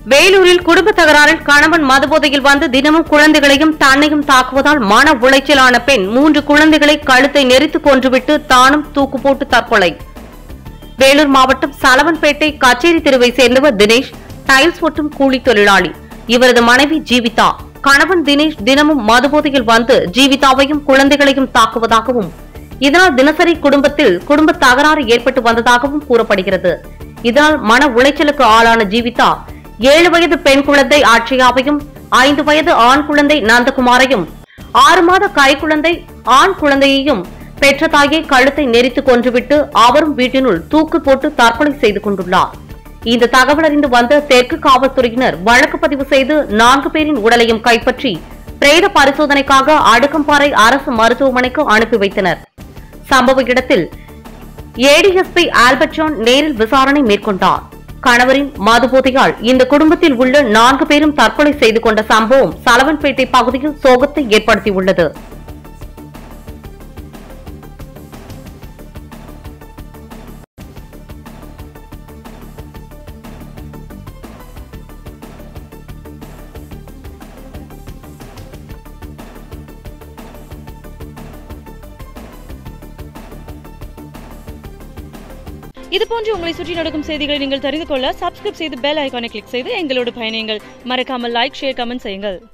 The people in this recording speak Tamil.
வேலூரில் குடும்ப தகராறில் கணவன் மதுபோதையில் வந்து தினமும் குழந்தைகளையும் தன்னையும் தாக்குவதால் மன உளைச்சலான பெண் மூன்று குழந்தைகளை கழுத்தை நெரித்து கொன்றுவிட்டு தானும் தூக்கு போட்டு தற்கொலை வேலூர் மாவட்டம் சலவன்பேட்டை கச்சேரி தெருவை சேர்ந்தவர் தினேஷ் டைல்ஸ் ஒட்டும் கூலி தொழிலாளி இவரது மனைவி ஜீவிதா கணவன் தினேஷ் தினமும் மதுபோதையில் வந்து ஜீவிதாவையும் குழந்தைகளையும் தாக்குவதாகவும் இதனால் தினசரி குடும்பத்தில் குடும்ப தகராறு ஏற்பட்டு வந்ததாகவும் கூறப்படுகிறது இதனால் மன உளைச்சலுக்கு ஆளான ஜீவிதா ஏழு வயது பெண் குழந்தை ஆட்சியாவையும் ஐந்து வயது ஆண் குழந்தை நந்தகுமாரையும் ஆறு மாத கைக்குழந்தை ஆண் குழந்தையையும் பெற்ற தாயை கழுத்தை நெரித்து கொன்றுவிட்டு அவரும் வீட்டினுள் தூக்கு போட்டு தற்கொலை செய்து கொண்டுள்ளார் இந்த தகவல் அறிந்து வந்த தெற்கு காவல்துறையினர் வழக்கு பதிவு செய்து நான்கு பேரின் உடலையும் கைப்பற்றி பிரேத பரிசோதனைக்காக அடுக்கம்பாறை அரசு மருத்துவமனைக்கு அனுப்பி வைத்தனர் சம்பவ இடத்தில் ஏடிஎஸ்பி ஆல்பர்ட் ஜான் நேரில் விசாரணை மேற்கொண்டார் கணவரின் மதுபோதையால் இந்த குடும்பத்தில் உள்ள நான்கு பேரும் தற்கொலை செய்து கொண்ட சம்பவம் சலவன்பேட்டை பகுதியில் சோகத்தை ஏற்படுத்தியுள்ளது இது போன்று உங்களை சுற்றி நடக்கும் செய்திகளை நீங்கள் தெரிந்து கொள்ள சப்ஸ்கிரைப் செய்து பெல் ஐகானை கிளிக் செய்து எங்களோடு பயணியுங்கள் மறக்காமல் லைக் ஷேர் கமெண்ட் செய்யுங்கள்